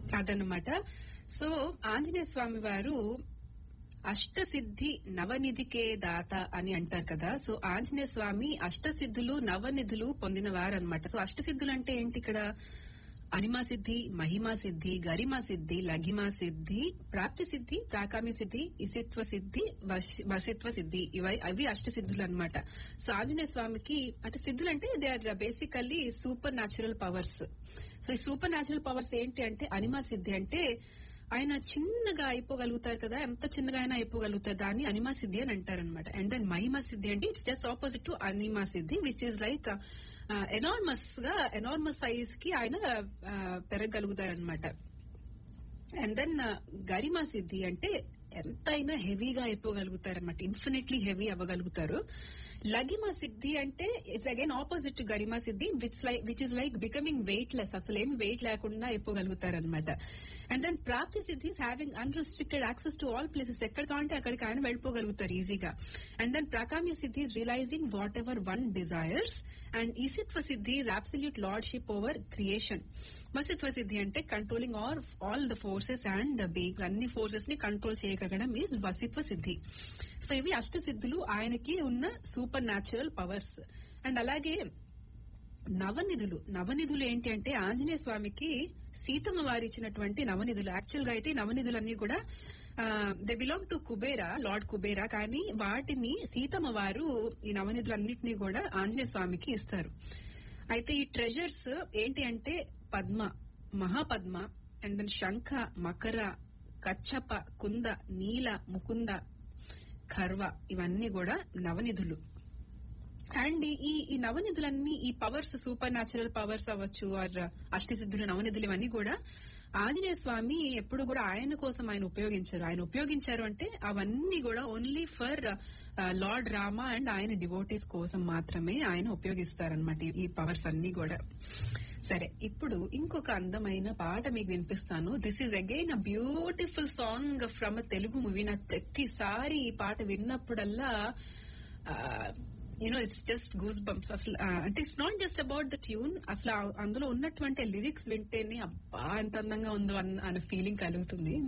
అదనమాట సో ఆంజనేయ స్వామి వారు అష్టసిద్ధి నవనిధికే దాత అని అంటారు కదా సో ఆంజనేయ స్వామి అష్టసిద్ధులు నవనిధులు పొందిన వారనమాట సో అష్టసిద్ధులు అంటే ఏంటి ఇక్కడ అనిమా సిద్ధి మహిమా సిద్ధి గరిమా సిద్ధి లఘిమా సిద్ధి ప్రాప్తి సిద్ధి ప్రాకామ్య సిద్ధి ఇసిత్వ సిద్ధి వశ- వశిత్వ సిద్ధి ఇవి అవి అష్టసిద్ధులు అనమాట సో ఆంజనేయ స్వామికి అంటే సిద్ధులు అంటే they are basically super natural powers so ఈ సూపర్ న్యాచురల్ పవర్స్ ఏంటి అంటే అనిమా సిద్ధి అంటే ఆయన చిన్నగా అయిపోగలుగుతారు కదా ఎంత చిన్నగా అయినా అయిపోగలుగుతారు దాన్ని అనిమా సిద్ధి అని అంటారు అనమాట అండ్ దెన్ మహిమా సిద్ధి అంటే ఇట్స్ జస్ట్ ఆపోజిట్ టు అనిమా సిద్ధి విచ్ ఇస్ లైక్ ఎనార్మస్ గా ఎనార్మస్ సైజ్ కి ఆయన పెరగలుగుతారనమాట అండ్ దెన్ గరిమా సిద్ధి అంటే ఎంతైనా హెవీగా అయిపోగలుగుతారనమాట ఇన్ఫినిట్లీ హెవీ అవ్వగలుగుతారు లగిమా సిద్ధి అంటే ఇట్స్ అగైన్ ఆపోజిట్ టు గరిమా సిద్ధి which like which is like becoming weightless అసలు ఏమి వెయిట్ లేకుండా అయిపోగలుగుతారనమాట అండ్ దెన్ ప్రాప్తి సిద్ధి having unrestricted access to all places ఎక్కడ కావాలంటే అక్కడికి ఆయన వెళ్ళిపోగలుగుతారు ఈజీగా అండ్ దెన్ ప్రకామ్య సిద్ధి is realising whatever one desires and ఈసిత్వ సిద్ధి is absolute lordship over creation వసిత్వ సిద్ధి అంటే controlling all all the forces and being అన్ని ఫోర్సెస్ ని కంట్రోల్ చేయగలగడం ఈజ్ వసిత్వ సిద్ధి సో ఇవి అష్ట సిద్ధులు ఆయనకి ఉన్న సూపర్ న్యాచురల్ పవర్స్ అండ్ అలాగే నవనిధులు నవనిధులు ఏంటి అంటే ఆంజనేయ స్వామికి సీతమ్మ వారు ఇచ్చినటువంటి నవనిధులు యాక్చువల్ గా అయితే ఈ నవనిధులన్నీ కూడా they belong to Kubera lord Kubera కానీ వాటిని సీతమ్మ వారు ఈ నవనిధులన్నింటినీ కూడా ఆంజనేయ స్వామికి ఇస్తారు అయితే ఈ ట్రెజర్స్ ఏంటి అంటే పద్మ మహాపద్మ అండ్ దెన్ శంఖ మకర కచ్చప కుంద నీల ముకుంద ఖర్వ ఇవన్నీ కూడా నవనిధులు అండ్ ఈ ఈ నవనిధులన్నీ ఈ పవర్స్ సూపర్ న్యాచురల్ పవర్స్ అవ్వచ్చు ఆర్ అష్టసిద్ధులు నవనిధులు ఇవన్నీ కూడా ఆంజనేయ స్వామి ఎప్పుడు కూడా ఆయన కోసం ఆయన ఉపయోగించారు ఆయన ఉపయోగించారు అంటే అవన్నీ కూడా only for lord Rama and ఆయన డివోటీస్ కోసం మాత్రమే ఆయన ఉపయోగిస్తారనమాట ఈ పవర్స్ అన్ని కూడా సరే ఇప్పుడు ఇంకొక అందమైన పాట మీకు వినిపిస్తాను this is again a beautiful song from Telugu movie నాకు ప్రతిసారి ఈ పాట విన్నప్పుడల్లా you know it's just goosebumps అసలు ఆ, అంటే it's not just about the tune అసలు ఆ- అందులో ఉన్నటువంటి లిరిక్స్ వింటేనే అబ్బా ఎంత అందంగా ఉందో అన్న అనే ఫీలింగ్ కలుగుతుంది